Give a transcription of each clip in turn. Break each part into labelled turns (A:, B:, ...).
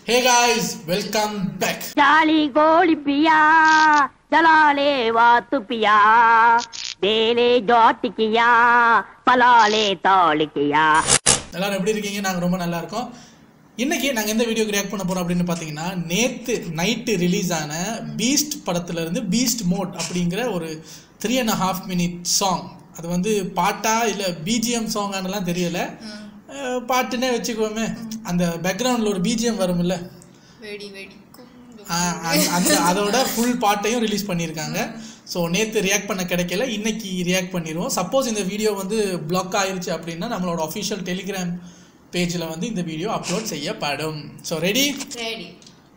A: ஹே guys welcome back
B: ಜಾಲಿ ಗೋಳಿ ಪಿಯಾ ಜಲಾಲೆ ವಾತು ಪಿಯಾ ಬೇಲೆ ಜೋಟಿಕಿಯಾ ಪಲಾಲೆ ತಾಳಿಕಿಯಾ
A: எல்லாரும் எப்படி இருக்கீங்க நாங்கள் ரொம்ப நல்லா இருக்கோம் இன்னைக்கு நாங்கள் எந்த வீடியோக்கு ரியாக்ட் பண்ண போகிறோம் அப்படின்னு பார்த்தீங்கன்னா நேற்று நைட்டு ரிலீஸ் ஆன பீஸ்ட் படத்துல இருந்து பீஸ்ட் மோட் அப்படிங்கிற ஒரு three and half minute song அது வந்து பாட்டா இல்லை பிஜிஎம் சாங்கானலாம் தெரியல அஹ் பாட்டுன்னே வச்சுக்குவோமே அந்த பேக்ரவுண்டில் ஒரு பிஜிஎம் வரும்ல
C: வெடி வெடிக்கும்
A: ஆஹ் அந்த- அந்த அதோட ஃபுல் பாட்டையும் ரிலீஸ் பண்ணியிருக்காங்க ஸோ நேற்று ரியாக்ட் பண்ண கிடைக்கல இன்னைக்கு ரியாக்ட் பண்ணிடுவோம் சப்போஸ் இந்த வீடியோ வந்து பிளாக் ஆயிருச்சு அப்படின்னா நம்மளோட அஃபிஷியல் டெலிகிராம் பேஜில் வந்து இந்த வீடியோ அப்லோட் செய்யப்படும் ஸோ ரெடி
C: ரெடி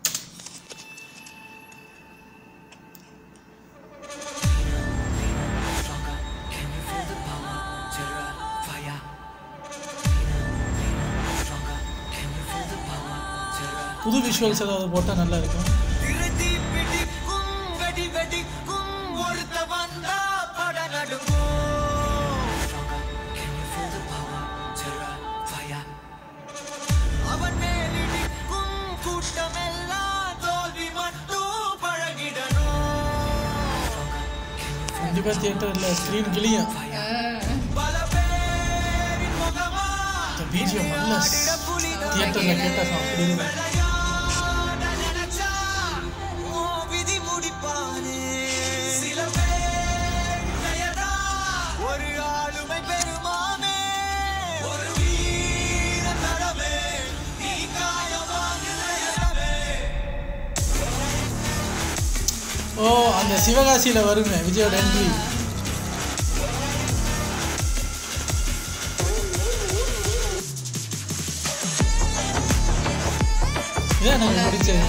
A: புது விஷுவல்ஸ் ஏதாவது போட்டால் நல்லா இருக்கும்
D: திருதி பிடிக்கும் வெடி வெடிக்கும் ஒருத்த வந்தா பட நடுங்கும் அவன் மேலிடிக்கும் கூட்டமெல்லாம் தோல்வி மட்டும் பழகிடணும்
A: கண்டிப்பாக தியேட்டரில் ஸ்க்ரீன் கிளியும்
D: பல பேரின் முகமா
A: இந்த பிஜிஎம் நல்ல தியேட்டரில் கேட்டால் அப்படி இருக்கும்
D: விளையாட நினைச்சா உன் விதி முடிப்பானே. சில பேர் பெயரா ஒரு ஆளுமை பெருமானே. ஒரு வீர தரமே, நீ காயவாங்கு நயனமே.
A: ஓ அந்த சிவகாசியில் வருமே விஜயோட என்ட்ரி இதான் எனக்கு பிடிச்சது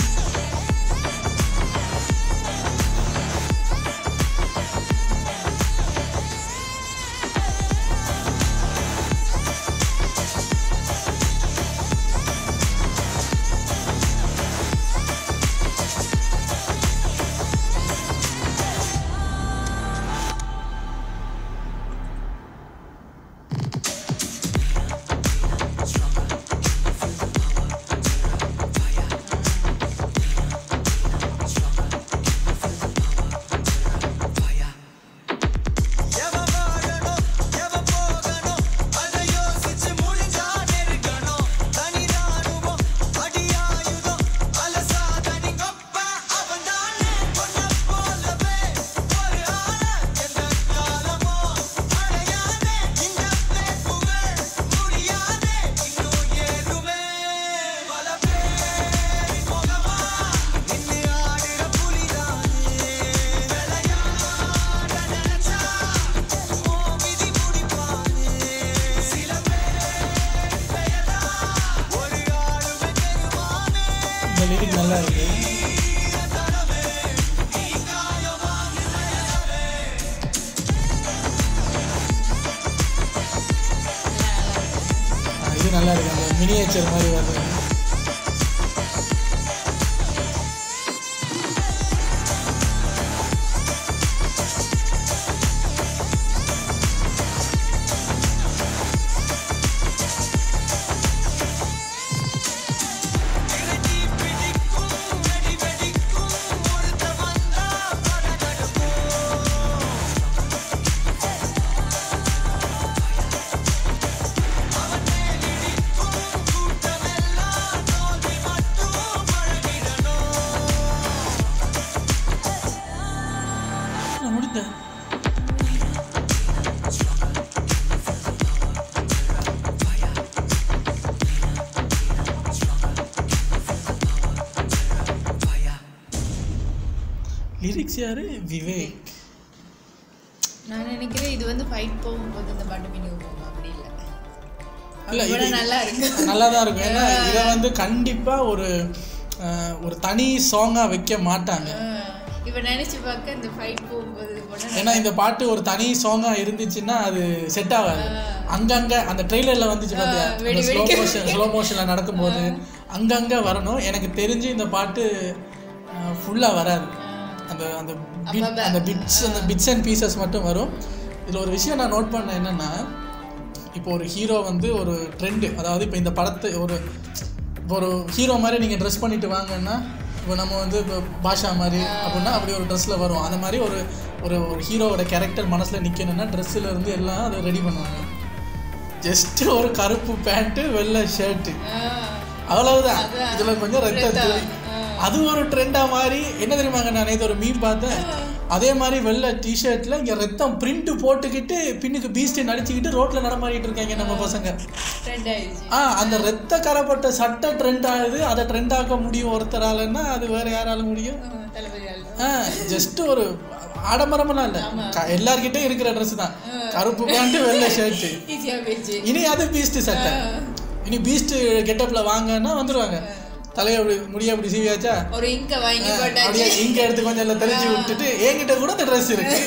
D: எவன் வாழணும், எவன் போகணும், அதை யோசிச்சு முடிஞ்சா நெருங்கணும். தனி ராணுவம், அடியாயுதம், அலசாத நீங்கொப்ப அவன்தானே. பொன்னைப் போலவே ஒரு ஆளை எந்த காலமோ அடையாதே. இந்த புகழ் முடியாதே, இன்னும் ஏறுமே. பல பேரின் முகமா நின்னு ஆடுற புலிதானே. விளையாட நினைச்சா உன் விதி முடிப்பானே. சில பேர் பெயரா ஒரு ஆளுமை பெருமானே.
A: இந்த லிரிக் நல்லா இருக்கு ஆ, இது நல்லா இருக்கு அந்த மினியேச்சர் மாதிரி வருது
D: திருடி பிடிக்கும் வெடி வெடிக்கும் ஒருத்த வந்தா பட நடுங்கும். அவன் மேலிடிக்கும் கூட்டமெல்லாம் தோல்வி மட்டும் பழகிடணும்.
A: நான் முடித்தேன் லிரிக்ஸ் யாரு விவேக்
C: நான் நினைக்கிறேன் இது வந்து ஃபைட் போகும்போது இந்த பாட்டு மினி போகும் அப்படி இல்ல
A: இல்ல
C: அது கூட
A: இது
C: நல்லா இருக்கு
A: நல்லா தான் இருக்கும் ஏன்னா இதை வந்து கண்டிப்பா ஒரு அஹ், ஒரு தனி சாங்கா வைக்க மாட்டாங்க
C: ஆஹ் இப்ப நினைச்சு பார்க்க இந்த ஃபைட் போகும்போது இது பண்ணா
A: ஏன்னா இந்த பாட்டு ஒரு தனி சாங்கா இருந்துச்சுன்னா அது செட் ஆகாது அங்கங்க அந்த ட்ரெய்லர்ல வந்துச்சு பார்த்தியா
C: வெடி
A: ஸ்லோ
C: வெடிக்க
A: மோஷன் ஸ்லோ மோஷன்ல நடக்கும்போது அங்கங்க வரணும் எனக்கு தெரிஞ்சு இந்த பாட்டு ஃபுல்லா வராது அந்த அந்த bit-
C: அப்பப்ப.
A: அந்த பிட்ஸ் அந்த பிட்ஸ் அண்ட் பீசஸ் மட்டும் வரும் இதில் ஒரு விஷயம் நான் நோட் பண்ணேன் என்னன்னா இப்போ ஒரு ஹீரோ வந்து ஒரு ட்ரெண்டு அதாவது இப்போ இந்த படத்தை ஒரு இப்போ ஒரு ஹீரோ மாதிரி நீங்கள் ட்ரெஸ் பண்ணிட்டு வாங்கன்னா இப்போ நம்ம வந்து இப்போ பாஷா மாதிரி அப்படின்னா அப்படி ஒரு ட்ரெஸ்ஸில் வரும் அந்த மாதிரி ஒரு ஒரு ஒரு ஹீரோவோட கேரக்டர் மனசில் நிற்கணும்னா ட்ரெஸ்ஸில் இருந்து எல்லாம் அதை ரெடி பண்ணுவாங்க ஜஸ்ட் ஒரு கருப்பு பேண்ட்டு வெள்ளை ஷர்ட்டு அவ்வளவுதான்
C: அதான்.
A: இதுல கொஞ்சம் ரத்த
C: ரத்தம்.
A: துளி அது ஒரு ட்ரெண்டா மாதிரி என்ன தெரியுமாங்க நான் நேத்து ஒரு மீம் பார்த்தேன் அதே மாதிரி வெள்ளை டிஷர்ட்ல இங்க ரத்தம் பிரிண்ட் போட்டுக்கிட்டு பின்னுக்கு பீஸ்ட் நடிச்சுக்கிட்டு ரோட்ல நடமாடிட்டு இருக்காங்க நம்ம பசங்க
C: ட்ரெண்ட் ஆயிடுச்சு
A: ஆ அந்த ரத்த கரப்பட்ட சட்டை ட்ரெண்ட் ஆகுது அதை ட்ரெண்ட் ஆக்க முடியும் ஒருத்தராலன்னா அது வேற யாரால முடியும்
C: ஆ, தளபதி ஆளு.
A: ஆ ஜஸ்ட் ஒரு ஆடம்பரமெல்லாம் இல்லை எல்லார்கிட்டயும் இருக்கிற ட்ரெஸ் தான் கருப்பு பேண்ட் வெள்ளை ஷர்ட்டு
C: ஈஸியா போயிடுச்சு
A: இனி அது பீஸ்ட் சட்டை இனி பீஸ்ட் கெட்டப்ல வாங்கன்னா வந்துருவாங்க தலையை அப்படி முடிய அப்படி சீவியாச்சா
C: ஒரு இங்க வாங்கி
A: அப்படியே
C: போட்டாச்சு
A: இங்க எடுத்து கொஞ்சம் எல்லாம் தெளிச்சு விட்டுட்டு என்கிட்ட கூட அந்த ட்ரெஸ் இருக்கு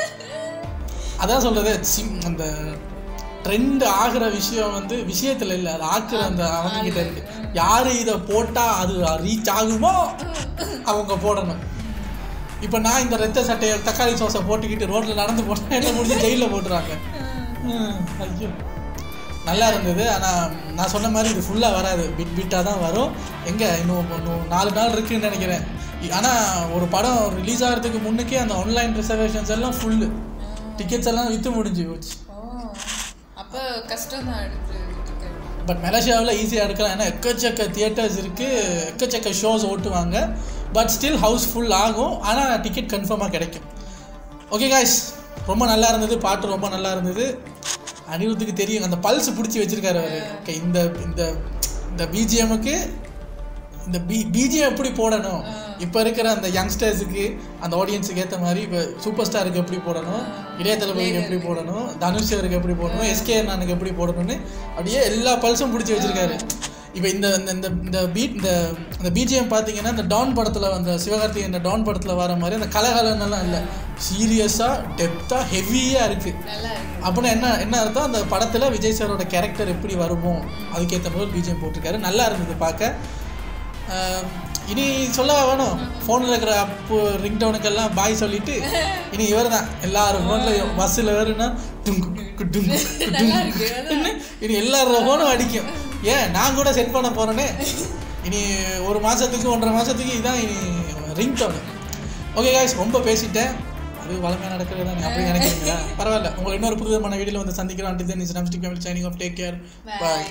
A: அதான் சொல்றது சிம் அந்த ட்ரெண்ட் ஆகுற விஷயம் வந்து விஷயத்துல இல்ல அது ஆக்குற அந்த அவங்க கிட்ட இருக்கு யாரு இதை போட்டா அது ரீச் ஆகுமோ அவங்க போடணும் இப்போ நான் இந்த ரத்த சட்டையை தக்காளி சோஸை போட்டுக்கிட்டு ரோட்ல நடந்து போட்டேன் என்ன முடிஞ்சு ஜெயிலில் போட்டுறாங்க ம், ஐயோ நல்லா இருந்தது ஆனால் நான் சொன்ன மாதிரி இது ஃபுல்லாக வராது பிட் பிட்டாக தான் வரும் எங்கே இன்னும் இன்னும் நாலு நாள் இருக்குன்னு நினைக்கிறேன் ஆனால் ஒரு படம் ரிலீஸ் ஆகிறதுக்கு முன்னுக்கே அந்த ஆன்லைன் ரிசர்வேஷன்ஸ் எல்லாம் ஃபுல்லு டிக்கெட்ஸ் எல்லாம் விற்று முடிஞ்சு போச்சு
C: ஓ அப்ப கஷ்டம் தான் எடுத்து ticket.
A: பட் மலேசியாவில் ஈஸியாக எடுக்கலாம் ஏன்னா எக்கச்சக்க தியேட்டர்ஸ் இருக்குது எக்கச்சக்க ஷோஸ் ஓட்டுவாங்க பட் ஸ்டில் ஹவுஸ் ஃபுல் ஆகும் ஆனால் டிக்கெட் கன்ஃபார்மாக கிடைக்கும் ஓகே காய்ஸ் ரொம்ப நல்லா இருந்தது பாட்டு ரொம்ப நல்லா இருந்தது அனிருத்துக்கு தெரியும் அந்த பல்ஸ் பிடிச்சி வச்சிருக்காரு அவர் ஓகே இந்த இந்த இந்த பிஜிஎம்முக்கு இந்த பி பிஜிஎம் எப்படி போடணும் இப்போ இருக்கிற அந்த யங்ஸ்டர்ஸுக்கு அந்த ஆடியன்ஸுக்கு ஏற்ற மாதிரி இப்போ சூப்பர் ஸ்டாருக்கு எப்படி போடணும் இளைய தளபதிக்கு எப்படி போடணும் தனுஷருக்கு எப்படி போடணும் எஸ்கே அண்ணனுக்கு எப்படி போடணும்னு அப்படியே எல்லா பல்ஸும் பிடிச்சி வச்சிருக்காரு இப்போ இந்த இந்த இந்த இந்த பீட் இந்த இந்த பிஜிஎம் பார்த்தீங்கன்னா இந்த டான் படத்தில் அந்த சிவகார்த்திகேயன் இந்த டான் படத்தில் வர மாதிரி அந்த கலகலன்னெல்லாம் இல்லை சீரியஸாக டெப்த்தாக ஹெவியாக இருக்குது
C: நல்லா இருக்கு
A: அப்படின்னா என்ன என்ன அர்த்தம் அந்த படத்தில் விஜய் சாரோட கேரக்டர் எப்படி வருமோ அதுக்கேற்ற மாதிரி பிஜிஎம் போட்டிருக்காரு நல்லா இருந்தது பார்க்க ஆஹ் இனி சொல்ல வேணும் ஃபோனில் இருக்கிற அப்பு ரிங்டோனுக்கெல்லாம் பாய் சொல்லிட்டு இனி இவர் தான் எல்லாரும் ஃபோனில் பஸ்ஸில் வருன்னா டுங்கு டுங்கு டுங்கு டுங்குன்னு இனி எல்லாரோட ஃபோனும் அடிக்கும் ஏன் நான் கூட செட் பண்ண போகிறேனே இனி ஒரு மாதத்துக்கு ஒன்றரை மாதத்துக்கு இதான் இனி ரிங்டோனு ஓகே காய்ஸ் ரொம்ப பேசிட்டேன் அது வளமையாக நடக்கிறது தான் அப்படி நினைக்கிறீங்களா பரவாயில்ல உங்களை இன்னொரு புது விதமான வீடியோவில் வந்து சந்திக்கிறோம் அண்ட் தென் இஸ் நம்ஸ்டிக் family signing off take care bye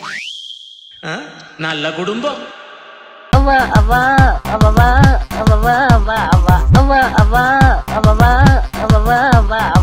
E: நல்ல குடும்பம்
B: அவ அவ அவ அவ அவ அவ அவ அவ அவ அவ அவ அவ அவ அவ